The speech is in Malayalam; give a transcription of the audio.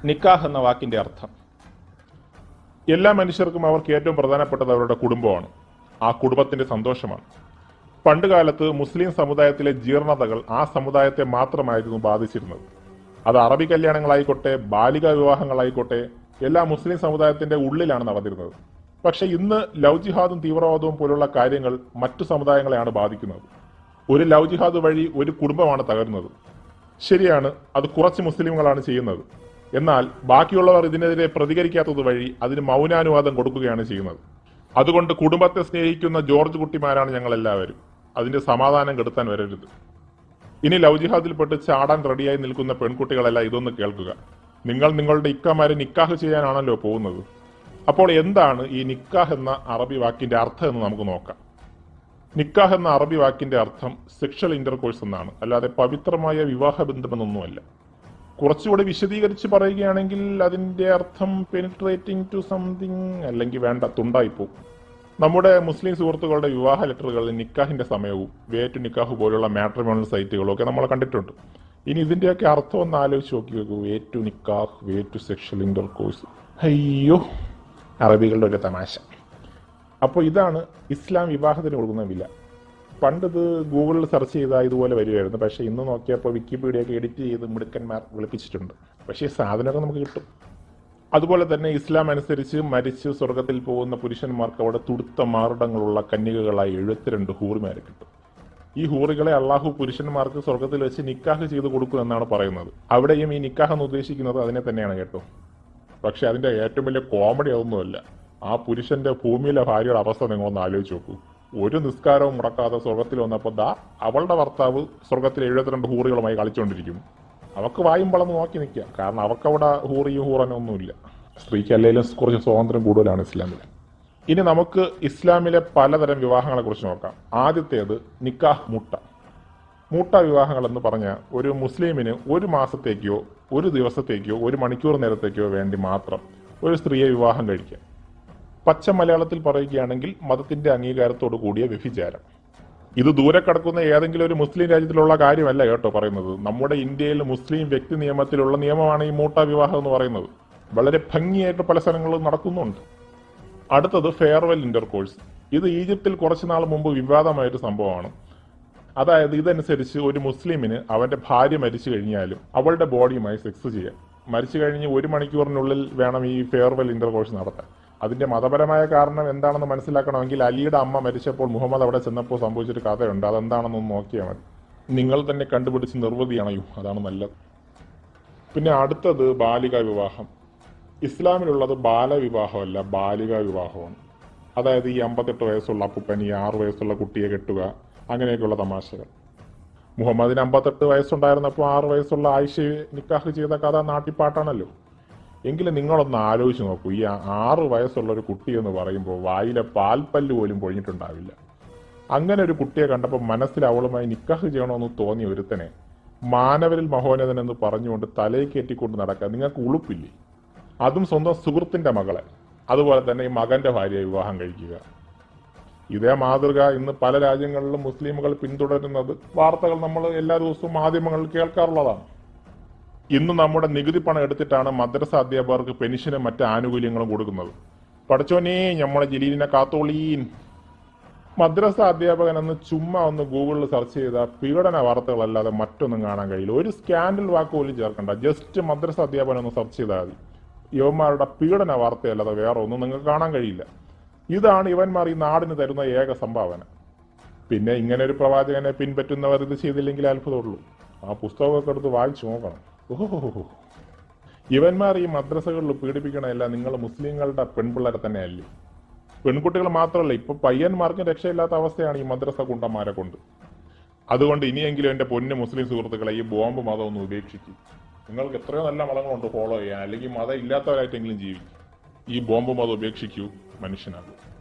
നിക്കാഹ് എന്ന വാക്കിന്റെ അർത്ഥം എല്ലാ മനുഷ്യർക്കും അവർക്ക് ഏറ്റവും പ്രധാനപ്പെട്ടത് അവരുടെ കുടുംബമാണ് ആ കുടുംബത്തിന്റെ സന്തോഷമാണ് പണ്ട് കാലത്ത് മുസ്ലിം സമുദായത്തിലെ ജീർണതകൾ ആ സമുദായത്തെ മാത്രമായിരുന്നു ബാധിച്ചിരുന്നത് അത് അറബി കല്യാണങ്ങളായിക്കോട്ടെ ബാലിക വിവാഹങ്ങളായിക്കോട്ടെ എല്ലാ മുസ്ലിം സമുദായത്തിന്റെ ഉള്ളിലാണ് നടന്നിരുന്നത് പക്ഷെ ഇന്ന് ലവ് ജിഹാദും തീവ്രവാദവും പോലുള്ള കാര്യങ്ങൾ മറ്റു സമുദായങ്ങളെയാണ് ബാധിക്കുന്നത് ഒരു ലവ് ജിഹാദ് വഴി ഒരു കുടുംബമാണ് തകരുന്നത് ശരിയാണ് അത് കുറച്ച് മുസ്ലിങ്ങളാണ് ചെയ്യുന്നത് എന്നാൽ ബാക്കിയുള്ളവർ ഇതിനെതിരെ പ്രതികരിക്കാത്തത് വഴി അതിന് മൗനാനുവാദം കൊടുക്കുകയാണ് ചെയ്യുന്നത് അതുകൊണ്ട് കുടുംബത്തെ സ്നേഹിക്കുന്ന ജോർജ് കുട്ടിമാരാണ് ഞങ്ങൾ എല്ലാവരും അതിന്റെ സമാധാനം കെടുത്താൻ വരരുത് ഇനി ലവ് ജിഹാദിൽപ്പെട്ട് ചാടാൻ റെഡിയായി നിൽക്കുന്ന പെൺകുട്ടികളെല്ലാം ഇതൊന്ന് കേൾക്കുക നിങ്ങൾ നിങ്ങളുടെ ഇക്കമാരെ നിക്കാഹ് ചെയ്യാനാണല്ലോ പോകുന്നത് അപ്പോൾ എന്താണ് ഈ നിക്കാഹ് എന്ന അറബി വാക്കിന്റെ അർത്ഥം എന്ന് നമുക്ക് നോക്കാം നിക്കാഹ് എന്ന അറബി വാക്കിന്റെ അർത്ഥം സെക്ഷൽ ഇന്റർകോഴ്സ് എന്നാണ് അല്ലാതെ പവിത്രമായ വിവാഹ ബന്ധമെന്നൊന്നുമല്ല കുറച്ചുകൂടി വിശദീകരിച്ച് പറയുകയാണെങ്കിൽ അതിന്റെ അർത്ഥം പെനിട്രേറ്റിംഗ് ടു സംതിങ് അല്ലെങ്കിൽ വേണ്ട തുണ്ടായിപ്പോ നമ്മുടെ മുസ്ലിം സുഹൃത്തുക്കളുടെ വിവാഹ ലെറ്ററുകളിൽ നിക്കാഹിന്റെ സമയവും വേ ടു നിക്കാഹ് പോലുള്ള മാട്രിമോണൽ സൈറ്റുകളും ഒക്കെ നമ്മൾ കണ്ടിട്ടുണ്ട് ഇനി ഇതിന്റെയൊക്കെ അർത്ഥം ഒന്ന് ആലോചിച്ച് നോക്കി നോക്കൂ വേ ടു നിക്കാഹ് വേ ടു സെക്ഷൽ ഇന്റർകോഴ്സ് അയ്യോ അറബികളുടെ ഒരു തമാശ അപ്പോൾ ഇതാണ് ഇസ്ലാം വിവാഹത്തിന് കൊടുക്കുന്ന വില പണ്ട് ഇത് ഗൂഗിളിൽ സെർച്ച് ചെയ്താൽ ഇതുപോലെ വരുമായിരുന്നു പക്ഷേ ഇന്ന് നോക്കിയപ്പോൾ വിക്കിപീഡിയൊക്കെ എഡിറ്റ് ചെയ്ത് മിടുക്കന്മാർ വിളിപ്പിച്ചിട്ടുണ്ട് പക്ഷേ ഈ സാധനമൊക്കെ നമുക്ക് കിട്ടും അതുപോലെ തന്നെ ഇസ്ലാം അനുസരിച്ച് മരിച്ച് സ്വർഗത്തിൽ പോകുന്ന പുരുഷന്മാർക്ക് അവിടെ തുടുത്ത മാറിടങ്ങളുള്ള കന്യകകളായി എഴുപത്തിരണ്ട് ഹൂറിമാരെ കിട്ടും ഈ ഹൂറികളെ അള്ളാഹു പുരുഷന്മാർക്ക് സ്വർഗത്തിൽ വെച്ച് നിക്കാഹ് ചെയ്ത് കൊടുക്കും എന്നാണ് പറയുന്നത് അവിടെയും ഈ നിക്കാഹ് എന്ന് ഉദ്ദേശിക്കുന്നത് അതിനെ തന്നെയാണ് കേട്ടോ പക്ഷെ അതിന്റെ ഏറ്റവും വലിയ കോമഡി അതൊന്നുമല്ല ആ പുരുഷന്റെ ഭൂമിയിലെ ഭാര്യയുടെ അവസ്ഥ നിങ്ങളൊന്ന് ആലോചിച്ച് നോക്കൂ ഒരു നിസ്കാരവും മുടക്കാതെ സ്വർഗത്തിൽ വന്നപ്പോൾ ദാ അവളുടെ ഭർത്താവ് സ്വർഗത്തിൽ എഴുപത്തിരണ്ട് ഹൂറികളുമായി കളിച്ചുകൊണ്ടിരിക്കും അവക്ക് വായും വളർന്ന് നോക്കി നിൽക്കുക കാരണം അവക്കവിടെ ഹൂറിയും ഹൂറനും ഒന്നുമില്ല സ്ത്രീക്ക് അല്ലെങ്കിലും കുറച്ച് സ്വാതന്ത്ര്യം കൂടുതലാണ് ഇസ്ലാമിൽ ഇനി നമുക്ക് ഇസ്ലാമിലെ പലതരം വിവാഹങ്ങളെ കുറിച്ച് നോക്കാം ആദ്യത്തേത് നിക്കാഹ് മുട്ട മൂട്ട വിവാഹങ്ങൾ എന്ന് പറഞ്ഞാൽ ഒരു മുസ്ലിമിന് ഒരു മാസത്തേക്കോ ഒരു ദിവസത്തേക്കോ ഒരു മണിക്കൂർ നേരത്തേക്കോ വേണ്ടി മാത്രം ഒരു സ്ത്രീയെ വിവാഹം കഴിക്കാം പച്ച മലയാളത്തിൽ പറയുകയാണെങ്കിൽ മതത്തിന്റെ അംഗീകാരത്തോടു കൂടിയ വ്യഭിചാരം ഇത് ദൂരെ കിടക്കുന്ന ഏതെങ്കിലും ഒരു മുസ്ലിം രാജ്യത്തിലുള്ള കാര്യമല്ല കേട്ടോ പറയുന്നത് നമ്മുടെ ഇന്ത്യയിൽ മുസ്ലിം വ്യക്തി നിയമത്തിലുള്ള നിയമമാണ് ഈ മൂട്ട വിവാഹം എന്ന് പറയുന്നത് വളരെ ഭംഗിയായിട്ട് പല സ്ഥലങ്ങളിലും നടക്കുന്നുണ്ട് അടുത്തത് ഫെയർവെൽ ഇന്റർകോഴ്സ് ഇത് ഈജിപ്തിൽ കുറച്ചു നാൾ മുമ്പ് വിവാദമായൊരു സംഭവമാണ് അതായത് ഇതനുസരിച്ച് ഒരു മുസ്ലിമിന് അവന്റെ ഭാര്യ മരിച്ചു കഴിഞ്ഞാലും അവളുടെ ബോഡിയുമായി സെക്സ് ചെയ്യാം മരിച്ചു കഴിഞ്ഞ് ഒരു മണിക്കൂറിനുള്ളിൽ വേണം ഈ ഫെയർവെൽ ഇന്റർകോഴ്സ് നടത്താൻ അതിന്റെ മതപരമായ കാരണം എന്താണെന്ന് മനസ്സിലാക്കണമെങ്കിൽ അലിയുടെ അമ്മ മരിച്ചപ്പോൾ മുഹമ്മദ് അവിടെ ചെന്നപ്പോൾ സംഭവിച്ചൊരു കഥയുണ്ട് അതെന്താണെന്നൊന്ന് നോക്കിയാൽ മതി നിങ്ങൾ തന്നെ കണ്ടുപിടിച്ച് നിർവൃതി അണയൂ അതാണ് നല്ലത് പിന്നെ അടുത്തത് ബാലിക വിവാഹം ഇസ്ലാമിലുള്ളത് ബാലവിവാഹമല്ല ബാലിക വിവാഹമാണ് അതായത് ഈ അമ്പത്തെട്ട് വയസ്സുള്ള അപ്പൂപ്പൻ ഈ ആറ് വയസ്സുള്ള കുട്ടിയെ കെട്ടുക അങ്ങനെയൊക്കെയുള്ള തമാശകൾ മുഹമ്മദിന് അമ്പത്തെട്ട് വയസ്സുണ്ടായിരുന്നപ്പോൾ ആറ് വയസ്സുള്ള ആയിഷയെ നിക്കാഹ് ചെയ്ത കഥ നാട്ടിപ്പാട്ടാണല്ലോ എങ്കിലും നിങ്ങളൊന്ന് ആലോചിച്ച് നോക്കൂ ഈ ആറ് വയസ്സുള്ള ഒരു കുട്ടി എന്ന് പറയുമ്പോൾ വായിലെ പാൽപ്പല്ല് പോലും പൊഴിഞ്ഞിട്ടുണ്ടാവില്ല അങ്ങനെ ഒരു കുട്ടിയെ കണ്ടപ്പോൾ മനസ്സിൽ അവളുമായി നിക്കാഹ് ചെയ്യണമെന്ന് തോന്നിയ ഒരുത്തനെ മാനവരിൽ മഹോന്നതൻ എന്ന് പറഞ്ഞുകൊണ്ട് തലയിൽ കയറ്റിക്കൊണ്ട് നടക്കുക നിങ്ങൾക്ക് ഉളുപ്പില്ലേ അതും സ്വന്തം സുഹൃത്തിന്റെ മകളെ അതുപോലെ തന്നെ ഈ മകന്റെ ഭാര്യയെ വിവാഹം കഴിക്കുക ഇതേ മാതൃക ഇന്ന് പല രാജ്യങ്ങളിലും മുസ്ലിമുകൾ പിന്തുടരുന്നത് വാർത്തകൾ നമ്മൾ എല്ലാ ദിവസവും മാധ്യമങ്ങളിൽ കേൾക്കാറുള്ളതാണ് ഇന്ന് നമ്മുടെ നികുതി പണം എടുത്തിട്ടാണ് മദ്രസ അധ്യാപകർക്ക് പെൻഷനും മറ്റ് ആനുകൂല്യങ്ങളും കൊടുക്കുന്നത് പഠിച്ചോനേ നമ്മളെ ജലീലിനെ കാത്തോളീൻ മദ്രസ അധ്യാപകൻ എന്ന് ചുമ്മാ ഒന്ന് ഗൂഗിളിൽ സെർച്ച് ചെയ്ത പീഡന വാർത്തകളല്ലാതെ മറ്റൊന്നും കാണാൻ കഴിയില്ല ഒരു സ്കാൻഡൽ വാക്ക് പോലും ചേർക്കണ്ട ജസ്റ്റ് മദ്രസ അധ്യാപകൻ ഒന്ന് സെർച്ച് ചെയ്താൽ മതി യുവന്മാരുടെ പീഡന വാർത്തയല്ലാതെ വേറെ ഒന്നും നിങ്ങൾക്ക് കാണാൻ കഴിയില്ല ഇതാണ് ഇവന്മാർ ഈ നാടിന് തരുന്ന ഏക സംഭാവന പിന്നെ ഇങ്ങനെ ഒരു പ്രവാചകനെ പിൻപറ്റുന്നവർ ഇത് ചെയ്തില്ലെങ്കിൽ അത്ഭുതമുള്ളൂ ആ പുസ്തകമൊക്കെ എടുത്ത് വായിച്ചു നോക്കണം ഓഹോ ഇവന്മാർ ഈ മദ്രസകളിൽ പീഡിപ്പിക്കണമല്ല നിങ്ങൾ മുസ്ലിങ്ങളുടെ പെൺപിള്ളേരെ തന്നെയല്ലേ പെൺകുട്ടികൾ മാത്രമല്ല ഇപ്പൊ പയ്യന്മാർക്കും രക്ഷയില്ലാത്ത അവസ്ഥയാണ് ഈ മദ്രസ കുണ്ടന്മാരെ കൊണ്ട് അതുകൊണ്ട് ഇനിയെങ്കിലും എന്റെ പൊന്നു മുസ്ലിം സുഹൃത്തുക്കളെ ഈ ബോംബ് മതം ഒന്ന് ഉപേക്ഷിക്കും നിങ്ങൾക്ക് എത്രയോ നല്ല മതങ്ങളുണ്ട് ഫോളോ ചെയ്യാൻ അല്ലെങ്കിൽ മതം ഇല്ലാത്തവരായിട്ടെങ്കിലും ജീവിക്കും ഈ ബോംബ് മതം ഉപേക്ഷിക്കൂ മനുഷ്യനാകും